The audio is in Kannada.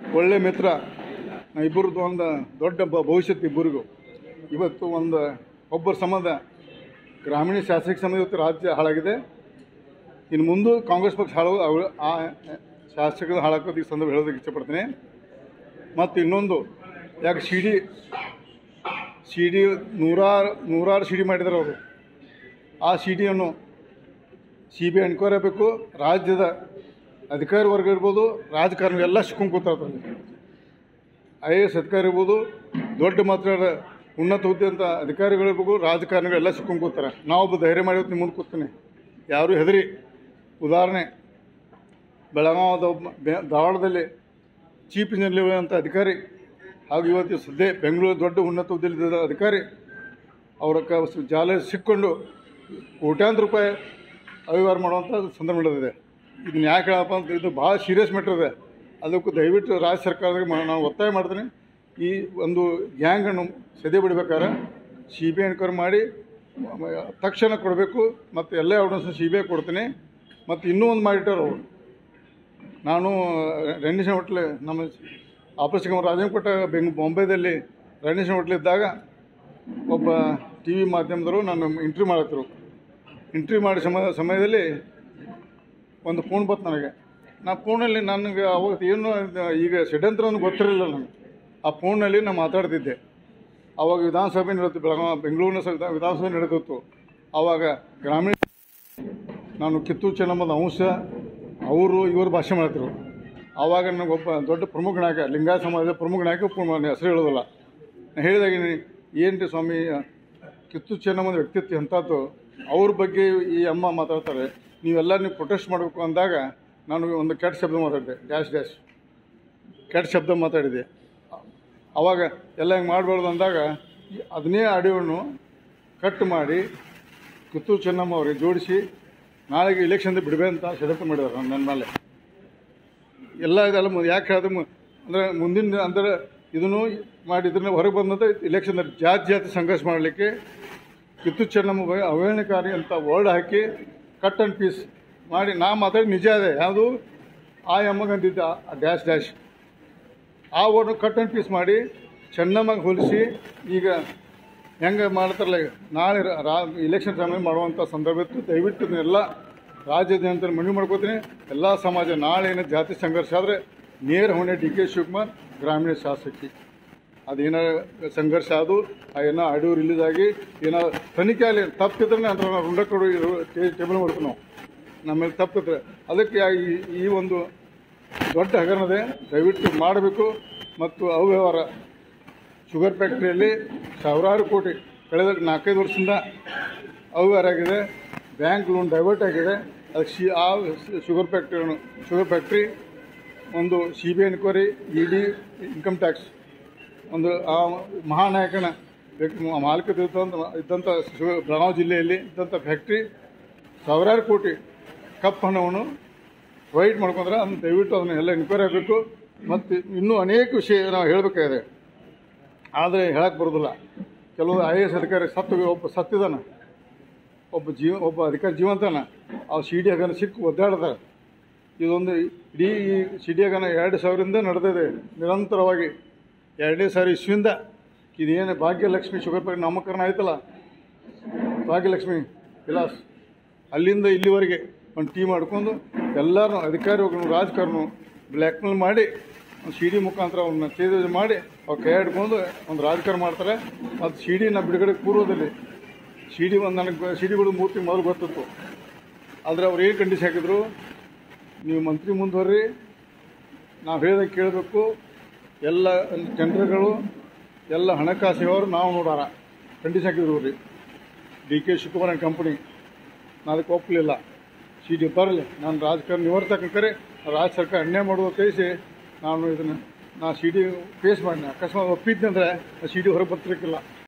ಒಳ್ಳೆ ಮಿತ್ರ ನಾ ಇಬ್ಬರದ್ದು ಒಂದು ದೊಡ್ಡ ಭ- ಭವಿಷ್ಯತ್ತು ಇಬ್ಬರಿಗೂ ಇವತ್ತು ಒಂದು ಒಬ್ಬರ ಸಂಬಂಧ ಗ್ರಾಮೀಣ ಶಾಸಕ ಸಂಬಂಧ ಇವತ್ತು ರಾಜ್ಯ ಹಾಳಾಗಿದೆ ಇನ್ನು ಮುಂದೆ ಕಾಂಗ್ರೆಸ್ ಪಕ್ಷ ಹಾಳು ಅವ್ರು ಆ ಶಾಸಕರು ಹಾಳಾಕೋದು ಈ ಸಂದರ್ಭ ಹೇಳೋದಕ್ಕೆ ಇಷ್ಟಪಡ್ತೀನಿ ಮತ್ತು ಇನ್ನೊಂದು ಯಾಕೆ ಸಿ ಡಿ ಸಿ ಡಿ ನೂರಾರು ನೂರಾರು ಸಿ ಡಿ ಮಾಡಿದ್ದಾರೆ ಅವರು ಆ ಸಿ ಡಿಯನ್ನು ಸಿ ಬಿ ಐ ಎನ್ಕ್ವೈರಿ ಆಗಬೇಕು ರಾಜ್ಯದ ಅಧಿಕಾರಿ ವರ್ಗ ಇರ್ಬೋದು ರಾಜಕಾರಣ ಎಲ್ಲ ಸಿಕ್ಕೊಂಡು ಕೂತಾರೆ ಐ ಎ ಎಸ್ ಅಧಿಕಾರಿ ಇರ್ಬೋದು ದೊಡ್ಡ ಮಾತ್ರ ಉನ್ನತ ಹುದ್ದೆ ಅಂತ ಅಧಿಕಾರಿಗಳಿರ್ಬೋದು ರಾಜಕಾರಣಿಗಳೆಲ್ಲ ಸಿಕ್ಕೊಂಡು ಕೂತಾರೆ ನಾವೊಬ್ಬ ಧೈರ್ಯ ಮಾಡಿ ನಿಮ್ಮ ಮುಂದೆ ಕೂತೀನಿ ಯಾರೂ ಹೆದರಿ ಉದಾಹರಣೆ ಬೆಳಗಾವದ ಒಬ್ಬ ಬೆ- ಧಾರವಾಡದಲ್ಲಿ ಚೀಫ್ ಇಂಜಿನಿಯರ್ ಅಂತ ಅಧಿಕಾರಿ ಹಾಗೂ ಇವತ್ತು ಸದ್ಯ ಬೆಂಗಳೂರು ದೊಡ್ಡ ಉನ್ನತ ಹುದ್ದೆಯಲ್ಲಿದ್ದ ಅಧಿಕಾರಿ ಅವರ ಕ ಜಾಲ ಸಿಕ್ಕೊಂಡು ಕೋಟ್ಯಾಂತರ ರೂಪಾಯಿ ಅವ್ಯವಹಾರ ಮಾಡುವಂಥ ಸಂದರ್ಭ ನಡೆದಿದೆ ಇದನ್ನ ಯಾಕೆ ಹೇಳಪ್ಪ ಅಂತ ಇದು ಭಾಳ ಸೀರಿಯಸ್ ಮ್ಯಾಟ್ರ್ ಇದೆ ಅದಕ್ಕೂ ದಯವಿಟ್ಟು ರಾಜ್ಯ ಸರ್ಕಾರದಾಗ ಮ- ನಾವು ಒತ್ತಾಯ ಮಾಡ್ತೀನಿ ಈ ಒಂದು ಗ್ಯಾಂಗನ್ನು ಸದೆ ಬಿಡ್ಬೇಕಾದ್ರೆ ಸಿ ಬಿ ಐ ಎನ್ಕ್ವೈರಿ ಮಾಡಿ ಮ- ತಕ್ಷಣ ಕೊಡಬೇಕು ಮತ್ತು ಎಲ್ಲ ಎವಿಡೆನ್ಸ್ ಸಿ ಬಿ ಐ ಕೊಡ್ತೀನಿ ಮತ್ತು ಇನ್ನೂ ಒಂದು ಮಾಡಿಟ್ಟಾರೆ ಅವರು ನಾನು ರಣೇಶನ್ ಹೋಟ್ಲ್ ನಮ್ಮ ಆಪರೇಷನ್ ರಾಜೇಂದ್ರ ಕೊಟ್ಟ ಬೆಂಗ್ ಬಾಂಬೆದಲ್ಲಿ ರಣೇಶನ್ ಹೋಟ್ಲ್ ಇದ್ದಾಗ ಒಬ್ಬ ಟಿ ವಿ ಮಾಧ್ಯಮದವರು ನಾನು ಇಂಟ್ರ್ಯೂ ಮಾಡತ್ತರು ಇಂಟ್ರ್ಯೂ ಮಾಡೋ ಸಮ ಸಮಯದಲ್ಲಿ ಒಂದು ಫೋನ್ ಬಂತು ನನಗೆ ನಾ ಫೋನಲ್ಲಿ ನನಗೆ ಅವಾಗ ಏನು ಇದು ಈಗ ಷಡ್ಯಂತ್ರ ಅನ್ನೋದು ಗೊತ್ತಿರಲಿಲ್ಲ ನನಗೆ ಆ ಫೋನಲ್ಲಿ ನಾನು ಮಾತಾಡ್ತಿದ್ದೆ ಆವಾಗ ವಿಧಾನಸಭೆ ನಡೆದಿತ್ತು ಬೆಳಗಾವಿ ಬೆಂಗಳೂರಿನ ಸ- ವಿಧಾನ- ವಿಧಾನಸಭೆ ನಡೆದಿತ್ತು ಆವಾಗ ಗ್ರಾಮೀಣ ನಾನು ಕಿತ್ತೂರು ಚೆನ್ನಮ್ಮನ ಅಂಶ ಅವರು ಇವರು ಭಾಷೆ ಮಾಡ್ತಿರು ಆವಾಗ ನನಗೊಬ್ಬ ದೊಡ್ಡ ಪ್ರಮುಖ ನಾಯಕ ಲಿಂಗಾಯತ ಸಮಾಜದ ಪ್ರಮುಖ ನಾಯಕ ಪು- ನನ್ನ ಹೆಸರು ಹೇಳೋದಿಲ್ಲ ನಾನು ಹೇಳಿದಾಗ ಏನು ರೀ ಸ್ವಾಮಿ ಕಿತ್ತೂರು ಚೆನ್ನಮ್ಮನ ವ್ಯಕ್ತಿತ್ವ ಎಂಥದ್ದು ಅವ್ರ ಬಗ್ಗೆ ಈ ಅಮ್ಮ ಮಾತಾಡ್ತಾರೆ ನೀವೆಲ್ಲ ನೀವು ಪ್ರೊಟೆಸ್ಟ್ ಮಾಡಬೇಕು ಅಂದಾಗ ನಾನು ಒಂದು ಕೆಟ್ಟ ಶಬ್ದ ಮಾತಾಡಿದೆ ಡ್ಯಾಶ್ ಡ್ಯಾಶ್ ಕೆಟ್ಟ ಶಬ್ದ ಮಾತಾಡಿದೆ ಅವಾಗ ಎಲ್ಲ ಹಿಂಗೆ ಮಾಡಬಾರ್ದು ಅಂದಾಗ ಈ- ಅದನ್ನೇ ಆಡಿಯೋನು ಕಟ್ ಮಾಡಿ ಕಿತ್ತೂರು ಚೆನ್ನಮ್ಮ ಅವರಿಗೆ ಜೋಡಿಸಿ ನಾಳೆಗೆ ಇಲೆಕ್ಷನ್ ಬಿಡಬೇ ಅಂತ ಷಡ್ಯಂತ್ರ ಮಾಡಿದ್ದಾರೆ ನನ್ನ ನನ್ನ ಮೇಲೆ ಎಲ್ಲ ಇದೆಲ್ಲ ಮು- ಯಾಕೆ ಹೇಳಿದ್ರೆ ಮು- ಅಂದರೆ ಮುಂದಿನ ಅಂದರೆ ಇದನ್ನು ಮಾಡಿ ಇದನ್ನ ಹೊರಗೆ ಬಂದಂಥ ಇಲೆಕ್ಷನ್ ಜಾತಿ ಜಾತಿ ಸಂಘರ್ಷ ಮಾಡಲಿಕ್ಕೆ ಕಿತ್ತೂರು ಚೆನ್ನಮ್ಮ ಬಗ್ಗೆ ಅವಹೇಳನಕಾರಿ ಅಂತ ವರ್ಡ್ ಹಾಕಿ ಕಟ್ ಆ್ಯಂಡ್ ಪೀಸ್ ಮಾಡಿ ನಾ ಮಾತಾಡಿ ನಿಜ ಇದೆ ಯಾವುದು ಆ ಅಮ್ಮಗಂದಿದ್ದ ಡ್ಯಾಶ್ ಡ್ಯಾಶ್ ಆ ವರ್ಡ್ ಕಟ್ ಆ್ಯಂಡ್ ಪೀಸ್ ಮಾಡಿ ಚೆನ್ನಮ್ಮಗೆ ಹೋಲಿಸಿ ಈಗ ಹೆಂಗೆ ಮಾಡ್ತಾರಲ್ಲ ಈಗ ನಾಳೆ ರಾ- ರಾ ಇಲೆಕ್ಷನ್ ಸಮಯ ಮಾಡುವಂಥ ಸಂದರ್ಭ ಇತ್ತು ದಯವಿಟ್ಟು ಇದನ್ನೆಲ್ಲ ರಾಜ್ಯ ಜನತೆ ಮನವಿ ಮಾಡ್ಕೋತೀನಿ ಎಲ್ಲ ಸಮಾಜ ನಾಳೆ ಏನೋ ಜಾತಿ ಸಂಘರ್ಷ ಆದರೆ ನೇರ ಹೊಣೆ ಡಿ ಕೆ ಶಿವಕುಮಾರ್ ಗ್ರಾಮೀಣ ಶಾಸಕಿ ಅದೇನೋ ಸಂಘರ್ಷ ಅದು ಆ ಏನೋ ಆಡಿಯೋ ರಿಲೀಸ್ ಆಗಿ ಏನೋ ತನಿಖೆ ಆಗಲಿ ತಪ್ಪಿದ್ರೆ ಅಂತ ನಾವು ರುಂಡ ಕೊಡು ಟೇಬಲ್ ಮಾಡ್ತೀವಿ ನಾವು ನಮ್ಮಲ್ಲಿ ತಪ್ಪಿದ್ರೆ ಅದಕ್ಕೆ ಯಾ- ಈ- ಈ ಒಂದು ದೊಡ್ಡ ಹಗರಣದೆ ದಯವಿಟ್ಟು ಮಾಡಬೇಕು ಮತ್ತು ಅವ್ಯವಹಾರ ಶುಗರ್ ಫ್ಯಾಕ್ಟ್ರಿಯಲ್ಲಿ ಸಾವಿರಾರು ಕೋಟಿ ಕಳೆದ ನಾಲ್ಕೈದು ವರ್ಷದಿಂದ ಅವ್ಯವಹಾರ ಆಗಿದೆ ಬ್ಯಾಂಕ್ ಲೋನ್ ಡೈವರ್ಟ್ ಆಗಿದೆ ಅದಕ್ಕೆ ಶಿ ಆ ಶುಗರ್ ಫ್ಯಾಕ್ಟ್ರಿಯನ್ನು ಶುಗರ್ ಫ್ಯಾಕ್ಟ್ರಿ ಒಂದು C B I enquiry E D income tax ಒಂದು ಆ ಮಹಾನಾಯಕನ ವ್ಯಕ್ತಿ ಮಾಲೀಕತೆ ಇದ್ದಂಥ ಇದ್ದಂಥ ಶುಗರ್ ಬೆಳಗಾವಿ ಜಿಲ್ಲೆಯಲ್ಲಿ ಇದ್ದಂಥ ಫ್ಯಾಕ್ಟ್ರಿ ಸಾವಿರಾರು ಕೋಟಿ ಕಪ್ಪು ಹಣವನ್ನು ವೈಟ್ ಮಾಡ್ಕೊಂಡ್ರೆ ಅದನ್ನು ದಯವಿಟ್ಟು ಅದನ್ನ ಎಲ್ಲ ಎನ್ಕ್ವೈರಿ ಆಗಬೇಕು ಮತ್ತು ಇನ್ನೂ ಅನೇಕ ವಿಷಯ ನಾವು ಹೇಳಬೇಕಾಗಿದೆ ಆದರೆ ಹೇಳಕ್ಕೆ ಬರೋದಿಲ್ಲ ಕೆಲವು ಐ ಎ ಎಸ್ ಅಧಿಕಾರಿ ಸತ್ತು ಒಬ್ಬ ಸತ್ತಿದಾನ ಒಬ್ಬ ಜೀವ ಒಬ್ಬ ಅಧಿಕಾರಿ ಜೀವಂತನ ಆ ಸಿ ಡಿ ಹಗನ ಸಿಕ್ಕು ಒದ್ದಾಡ್ತಾರೆ ಇದೊಂದು ಇಡೀ ಈ ಸಿ ಡಿ ಹಗನ ಎರಡು ಸಾವಿರದಿಂದ ನಡೆದಿದೆ ನಿರಂತರವಾಗಿ ಎರಡನೇ ಸಾರಿ ಇಸ್ವಿಂದ ಇದೇನು ಭಾಗ್ಯಲಕ್ಷ್ಮಿ ಶುಗರ್ ಫ್ಯಾಕ್ಟ್ರಿ ನಾಮಕರಣ ಆಯ್ತಲ್ಲ ಭಾಗ್ಯಲಕ್ಷ್ಮಿ ವಿಲಾಸ್ ಅಲ್ಲಿಂದ ಇಲ್ಲಿವರೆಗೆ ಒಂದು ಟೀಮ್ ಮಾಡ್ಕೊಂಡು ಎಲ್ಲರೂ ಅಧಿಕಾರಿಗಳು ರಾಜಕಾರಣ ಬ್ಲ್ಯಾಕ್ಮೇಲ್ ಮಾಡಿ ಒಂದು ಸಿ ಡಿ ಮುಖಾಂತರ ಅವನ್ನ ತೇಜ ಮಾಡಿ ಅವ್ರು ಕೈ ಹಿಡ್ಕೊಂಡು ಒಂದು ರಾಜಕಾರಣ ಮಾಡ್ತಾರೆ ಮತ್ತು ಸಿ ಡಿನ ಬಿಡುಗಡೆ ಪೂರ್ವದಲ್ಲಿ ಸಿ ಡಿ ಒಂದು ನನಗೆ ಸಿ ಡಿಗಳು ಮೂರ್ತಿ ಮೊದಲು ಗೊತ್ತಿತ್ತು ಆದರೆ ಅವ್ರು ಏನು ಕಂಡೀಷನ್ ಹಾಕಿದ್ರು ನೀವು ಮಂತ್ರಿ ಮುಂದುವರ್ರಿ ನಾವು ಹೇಳಿದಾಗ ಕೇಳಬೇಕು ಎಲ್ಲ ಟೆಂಡರ್ಗಳು ಎಲ್ಲ ಹಣಕಾಸು ವ್ಯವಹಾರ ನಾವು ನೋಡಾರ ಕಂಡೀಷನ್ ಹಾಕಿದ್ರು ರೀ D K Shivakumar and company ನಾನು ಅದಕ್ಕೆ ಒಪ್ಪಲಿಲ್ಲ ಸಿ ಡಿ ಬರಲಿ ನಾನು ರಾಜಕಾರಣ ನಿವರ್ತಕಂಕರೆ ರಾಜ್ಯ ಸರ್ಕಾರ ಅನ್ಯಾಯ ಮಾಡುವ ಕೈಸಿ ನಾನು ಇದನ್ನು ನಾ ಸಿ ಡಿ ಫೇಸ್ ಮಾಡಿದೆ ಅಕಸ್ಮಾತ್ ಒಪ್ಪಿದ್ದೆ ಅಂದರೆ ಸಿ ಡಿ ಹೊರಗೆ ಬರ್ತಿರಕ್ಕಿಲ್ಲ